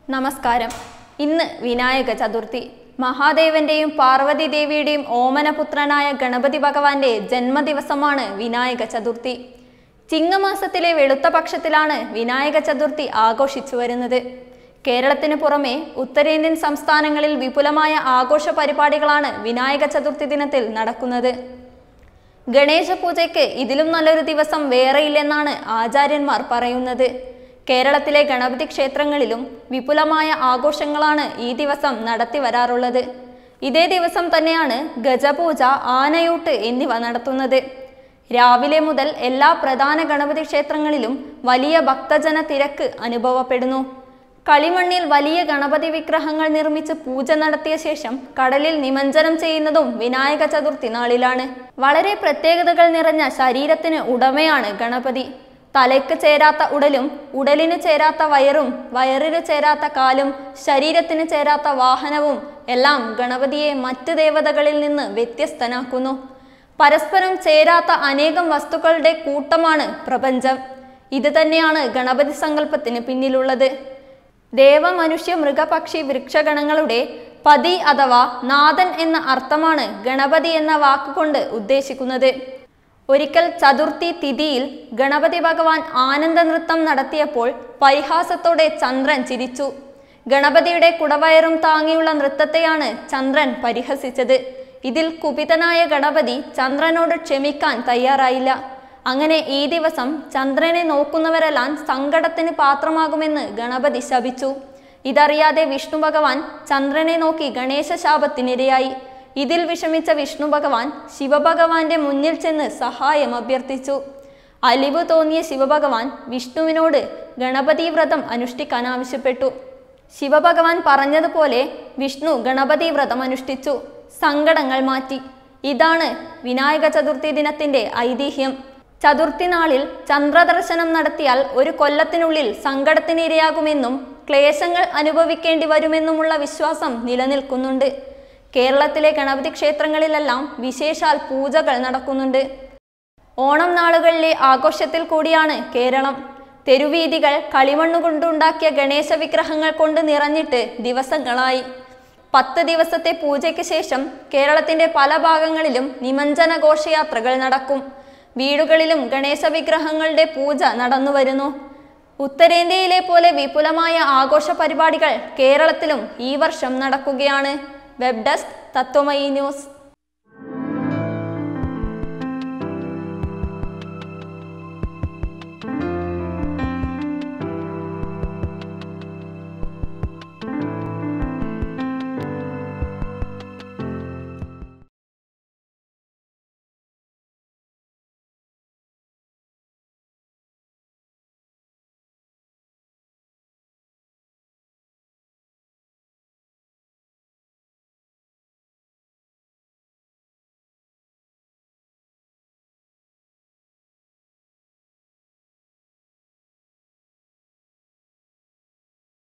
നമസ്കാരം ഇന്ന് വിനായക ചതുർത്ഥി മഹാദേവന്റെയും പാർവതി ദേവിയുടെയും ഓമനപുത്രനായ ഗണപതി ഭഗവാന്റെ ജന്മദിവസമാണ് വിനായക ചതുർത്ഥി ചിങ്ങമാസത്തിലെ വെളുത്ത പക്ഷത്തിലാണ് വിനായക ചതുർത്ഥി ആഘോഷിച്ചു വരുന്നത് കേരളത്തിന് പുറമെ ഉത്തരേന്ത്യൻ സംസ്ഥാനങ്ങളിൽ വിപുലമായ ആഘോഷ പരിപാടികളാണ് വിനായക ചതുർത്ഥി ദിനത്തിൽ നടക്കുന്നത് ഗണേശ പൂജയ്ക്ക് ഇതിലും നല്ലൊരു ദിവസം വേറെയില്ലെന്നാണ് ആചാര്യന്മാർ പറയുന്നത് കേരളത്തിലെ ഗണപതി ക്ഷേത്രങ്ങളിലും വിപുലമായ ആഘോഷങ്ങളാണ് ഈ ദിവസം നടത്തി വരാറുള്ളത് ഇതേ ദിവസം തന്നെയാണ് ഗജപൂജ ആനയൂട്ട് എന്നിവ നടത്തുന്നത് രാവിലെ മുതൽ എല്ലാ പ്രധാന ഗണപതി ക്ഷേത്രങ്ങളിലും വലിയ ഭക്തജന തിരക്ക് അനുഭവപ്പെടുന്നു കളിമണ്ണിൽ വലിയ ഗണപതി വിഗ്രഹങ്ങൾ നിർമ്മിച്ച് പൂജ നടത്തിയ ശേഷം കടലിൽ നിമഞ്ജനം ചെയ്യുന്നതും വിനായക ചതുർത്ഥി നാളിലാണ് വളരെ പ്രത്യേകതകൾ നിറഞ്ഞ ശരീരത്തിന് ഉടമയാണ് ഗണപതി തലയ്ക്ക് ചേരാത്ത ഉടലും ഉടലിന് ചേരാത്ത വയറും വയറിന് ചേരാത്ത കാലും ശരീരത്തിന് ചേരാത്ത വാഹനവും എല്ലാം ഗണപതിയെ മറ്റ് ദേവതകളിൽ നിന്ന് വ്യത്യസ്തനാക്കുന്നു പരസ്പരം ചേരാത്ത അനേകം വസ്തുക്കളുടെ കൂട്ടമാണ് പ്രപഞ്ചം ഇത് തന്നെയാണ് ഗണപതി സങ്കല്പത്തിന് പിന്നിലുള്ളത് ദേവമനുഷ്യ മൃഗപക്ഷി വൃക്ഷഗണങ്ങളുടെ പതി അഥവാ നാഥൻ എന്ന അർത്ഥമാണ് ഗണപതി എന്ന വാക്കുകൊണ്ട് ഉദ്ദേശിക്കുന്നത് ഒരിക്കൽ ചതുർത്ഥി തിഥിയിൽ ഗണപതി ഭഗവാൻ ആനന്ദ നൃത്തം നടത്തിയപ്പോൾ പരിഹാസത്തോടെ ചന്ദ്രൻ ചിരിച്ചു ഗണപതിയുടെ കുടവയറും താങ്ങിയുള്ള നൃത്തത്തെയാണ് ചന്ദ്രൻ പരിഹസിച്ചത് ഇതിൽ കുപിതനായ ഗണപതി ചന്ദ്രനോട് ക്ഷമിക്കാൻ തയ്യാറായില്ല അങ്ങനെ ഈ ദിവസം ചന്ദ്രനെ നോക്കുന്നവരെല്ലാം സങ്കടത്തിന് പാത്രമാകുമെന്ന് ഗണപതി ശപിച്ചു ഇതറിയാതെ വിഷ്ണു ഭഗവാൻ ചന്ദ്രനെ നോക്കി ഗണേശ ശാപത്തിനിരയായി ഇതിൽ വിഷമിച്ച വിഷ്ണു ഭഗവാൻ ശിവഭഗവാന്റെ മുന്നിൽ ചെന്ന് സഹായം അഭ്യർത്ഥിച്ചു അലിവ് തോന്നിയ ശിവഭഗവാൻ വിഷ്ണുവിനോട് ഗണപതി വ്രതം അനുഷ്ഠിക്കാൻ ആവശ്യപ്പെട്ടു ശിവഭഗവാൻ പറഞ്ഞതുപോലെ വിഷ്ണു ഗണപതി വ്രതം അനുഷ്ഠിച്ചു സങ്കടങ്ങൾ മാറ്റി ഇതാണ് വിനായക ചതുർത്ഥി ദിനത്തിന്റെ ഐതിഹ്യം ചതുർത്ഥി നാളിൽ ചന്ദ്രദർശനം നടത്തിയാൽ ഒരു കൊല്ലത്തിനുള്ളിൽ സങ്കടത്തിനിരയാകുമെന്നും ക്ലേശങ്ങൾ അനുഭവിക്കേണ്ടി വരുമെന്നുമുള്ള വിശ്വാസം നിലനിൽക്കുന്നുണ്ട് കേരളത്തിലെ ഗണപതി ക്ഷേത്രങ്ങളിലെല്ലാം വിശേഷാൽ പൂജകൾ നടക്കുന്നുണ്ട് ഓണം നാളുകളിലെ ആഘോഷത്തിൽ കൂടിയാണ് കേരളം തെരുവീതികൾ കളിമണ്ണ് കൊണ്ടുണ്ടാക്കിയ ഗണേശ വിഗ്രഹങ്ങൾ കൊണ്ട് നിറഞ്ഞിട്ട് ദിവസങ്ങളായി പത്ത് ദിവസത്തെ പൂജയ്ക്ക് ശേഷം കേരളത്തിന്റെ പല ഭാഗങ്ങളിലും നിമഞ്ജന ഘോഷയാത്രകൾ നടക്കും വീടുകളിലും ഗണേശ വിഗ്രഹങ്ങളുടെ പൂജ നടന്നു വരുന്നു ഉത്തരേന്ത്യയിലെ പോലെ വിപുലമായ ആഘോഷ പരിപാടികൾ കേരളത്തിലും ഈ വർഷം നടക്കുകയാണ് വെബ് ഡെസ്ക് തത്വമയി ന്യൂസ്